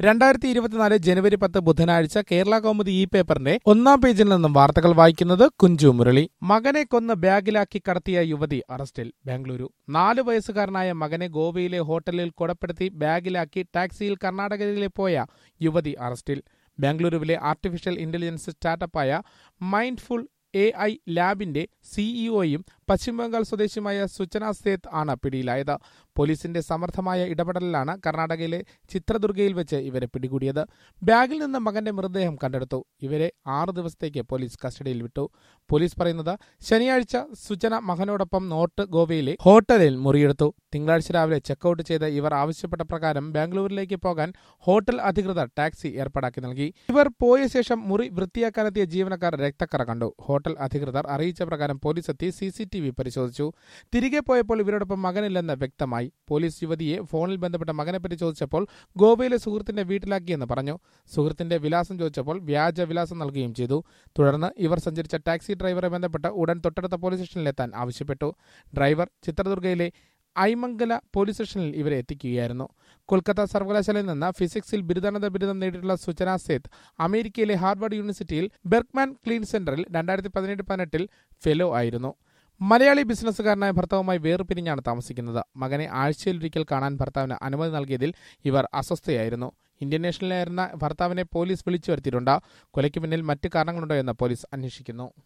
രണ്ടായിരത്തി ഇരുപത്തിനാല് ജനുവരി പത്ത് ബുധനാഴ്ച കേരള കൗമുദി ഇ പേപ്പറിന്റെ ഒന്നാം പേജിൽ നിന്നും വാർത്തകൾ വായിക്കുന്നത് കുഞ്ചു മുരളി മകനെ കൊന്ന് ബാഗിലാക്കി കടത്തിയ യുവതി അറസ്റ്റിൽ ബാംഗ്ലൂരു നാല് വയസ്സുകാരനായ മകനെ ഗോവയിലെ ഹോട്ടലിൽ കൊടപ്പെടുത്തി ബാഗിലാക്കി ടാക്സിയിൽ കർണാടകയിലെ പോയ യുവതി അറസ്റ്റിൽ ബാംഗ്ലൂരുവിലെ ആർട്ടിഫിഷ്യൽ ഇന്റലിജൻസ് സ്റ്റാർട്ടപ്പായ മൈൻഡ്ഫുൾ എ ഐ ലാബിന്റെ സിഇഒയും പശ്ചിമബംഗാൾ സ്വദേശിയുമായ സുചന സേത്ത് ആണ് പിടിയിലായത് പോലീസിന്റെ സമർത്ഥമായ ഇടപെടലിലാണ് കർണാടകയിലെ ചിത്രദുർഗയിൽ വെച്ച് ഇവരെ പിടികൂടിയത് ബാഗിൽ നിന്ന് മകന്റെ മൃതദേഹം കണ്ടെടുത്തു ഇവരെ ആറ് ദിവസത്തേക്ക് പോലീസ് കസ്റ്റഡിയിൽ വിട്ടു പോലീസ് പറയുന്നത് ശനിയാഴ്ച സുചന മകനോടൊപ്പം നോർത്ത് ഗോവയിലെ ഹോട്ടലിൽ മുറിയെടുത്തു തിങ്കളാഴ്ച രാവിലെ ചെക്കൌട്ട് ചെയ്ത് ഇവർ ആവശ്യപ്പെട്ട പ്രകാരം ബാംഗ്ലൂരിലേക്ക് പോകാൻ ഹോട്ടൽ അധികൃതർ ടാക്സി ഏർപ്പാടാക്കി നൽകി ഇവർ പോയ ശേഷം മുറി വൃത്തിയാക്കാനെത്തിയ ജീവനക്കാർ രക്തക്കറ കണ്ടു ഹോട്ടൽ അധികൃതർ അറിയിച്ച പ്രകാരം പോലീസ് എത്തി സി സി ടി വി പരിശോധിച്ചു തിരികെ പോയപ്പോൾ ഇവരോടൊപ്പം മകനില്ലെന്ന് വ്യക്തമായി പോലീസ് യുവതിയെ ഫോണിൽ ബന്ധപ്പെട്ട മകനെപ്പറ്റി ചോദിച്ചപ്പോൾ ഗോവയിലെ സുഹൃത്തിന്റെ വീട്ടിലാക്കിയെന്ന് പറഞ്ഞു സുഹൃത്തിന്റെ വിലാസം ചോദിച്ചപ്പോൾ വ്യാജ വിലാസം നൽകുകയും ചെയ്തു തുടർന്ന് ഇവർ സഞ്ചരിച്ച ടാക്സി ഡ്രൈവറെ ബന്ധപ്പെട്ട് ഉടൻ തൊട്ടടുത്ത പോലീസ് സ്റ്റേഷനിലെത്താൻ ആവശ്യപ്പെട്ടു ഡ്രൈവർ ചിത്രദുർഗയിലെ ഐമംഗല പോലീസ് സ്റ്റേഷനിൽ ഇവരെ എത്തിക്കുകയായിരുന്നു കൊൽക്കത്ത സർവകലാശാലയിൽ നിന്ന് ഫിസിക്സിൽ ബിരുദാനന്ദ ബിരുദം നേടിയിട്ടുള്ള സുചന സേത്ത് അമേരിക്കയിലെ ഹാർവർഡ് യൂണിവേഴ്സിറ്റിയിൽ ബെർഗ്മാൻ ക്ലീൻ സെന്ററിൽ രണ്ടായിരത്തി പതിനെട്ട് പതിനെട്ടിൽ ഫെലോ ആയിരുന്നു മലയാളി ബിസിനസ്സുകാരനായ ഭർത്താവുമായി വേർപിരിഞ്ഞാണ് താമസിക്കുന്നത് മകനെ ആഴ്ചയിലൊരിക്കൽ കാണാൻ ഭർത്താവിന് അനുമതി നൽകിയതിൽ ഇവർ അസ്വസ്ഥയായിരുന്നു ഇന്ത്യൻ നാഷണലായിരുന്ന ഭർത്താവിനെ പോലീസ് വിളിച്ചു വരുത്തിയിട്ടുണ്ട് കൊലയ്ക്ക് പിന്നിൽ മറ്റ് കാരണങ്ങളുണ്ടോ എന്ന് പോലീസ് അന്വേഷിക്കുന്നു